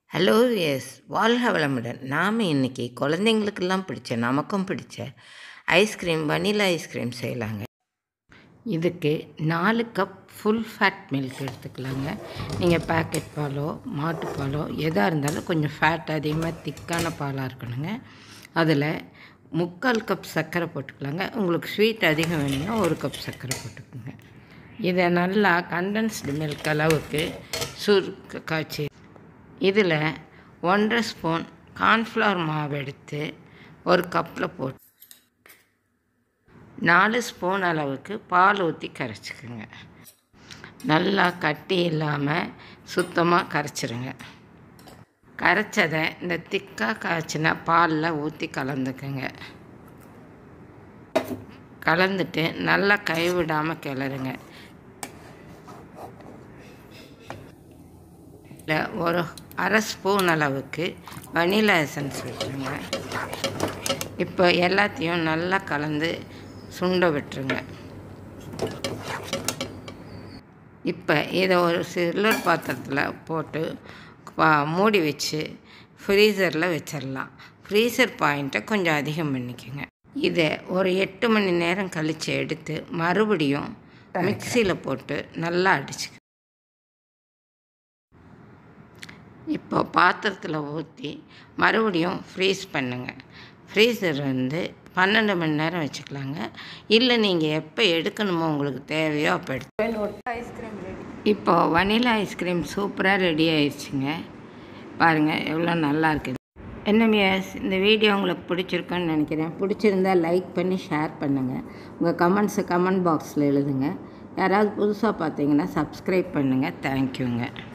hello yes வாழ்க வளமுடன் நாம் இன்றைக்கி குழந்தைங்களுக்கெல்லாம் பிடிச்ச நமக்கும் பிடிச்ச ஐஸ்கிரீம் வனிலா ஐஸ்கிரீம் செய்யலாங்க இதுக்கு நாலு கப் ஃபுல் ஃபேட் மில்க் எடுத்துக்கலாங்க நீங்கள் பேக்கெட் பாலோ மாட்டுப்பாலோ எதாக இருந்தாலும் கொஞ்சம் ஃபேட் அதிகமாக திக்கான பாலாக இருக்கணுங்க அதில் முக்கால் கப் சர்க்கரை போட்டுக்கலாங்க உங்களுக்கு ஸ்வீட் அதிகம் வேணும்னா ஒரு கப் சர்க்கரை போட்டுக்கோங்க இதை நல்லா கண்டென்ஸ்டு மில்க் அளவுக்கு சுருக்க காய்ச்சி இதில் ஒன்றரை ஸ்பூன் கார்ன்ஃப்ளவர் மாவு எடுத்து ஒரு கப்பில் போட்டு நாலு ஸ்பூன் அளவுக்கு பால் ஊற்றி கரைச்சிக்கோங்க நல்லா கட்டி இல்லாமல் சுத்தமாக கரைச்சிருங்க கரைச்சதை இந்த திக்காக காய்ச்சின பாலில் ஊற்றி கலந்துக்குங்க கலந்துட்டு நல்லா கைவிடாமல் கிளறுங்க இதில் ஒரு அரை ஸ்பூன் அளவுக்கு வனிலா எசன்ஸ் விட்டுருங்க இப்போ எல்லாத்தையும் நல்லா கலந்து சுண்ட விட்டுருங்க இப்போ இதை ஒரு சில்லர் பாத்திரத்தில் போட்டு மூடி வச்சு ஃப்ரீசரில் வச்சிடலாம் ஃப்ரீசர் பாயிண்ட்டை கொஞ்சம் அதிகம் பண்ணிக்கோங்க இதை ஒரு எட்டு மணி நேரம் கழித்து எடுத்து மறுபடியும் மிக்சியில் போட்டு நல்லா அடிச்சுக்க இப்போ பாத்திரத்தில் ஊற்றி மறுபடியும் ஃப்ரீஸ் பண்ணுங்கள் ஃப்ரீசர் வந்து பன்னெண்டு மணி நேரம் வச்சுக்கலாங்க இல்லை நீங்கள் எப்போ எடுக்கணுமோ உங்களுக்கு தேவையோ அப்போ எடுத்து ஐஸ்கிரீம் ரெடி இப்போ வனிலா ஐஸ்கிரீம் சூப்பராக ரெடி ஆயிடுச்சுங்க பாருங்கள் எவ்வளோ நல்லா இருக்குது என்ன மியாஸ் இந்த வீடியோ உங்களுக்கு பிடிச்சிருக்குன்னு நினைக்கிறேன் பிடிச்சிருந்தா லைக் பண்ணி ஷேர் பண்ணுங்கள் உங்கள் கமெண்ட்ஸை கமெண்ட் பாக்ஸில் எழுதுங்க யாராவது புதுசாக பார்த்தீங்கன்னா சப்ஸ்கிரைப் பண்ணுங்கள் தேங்க்யூங்க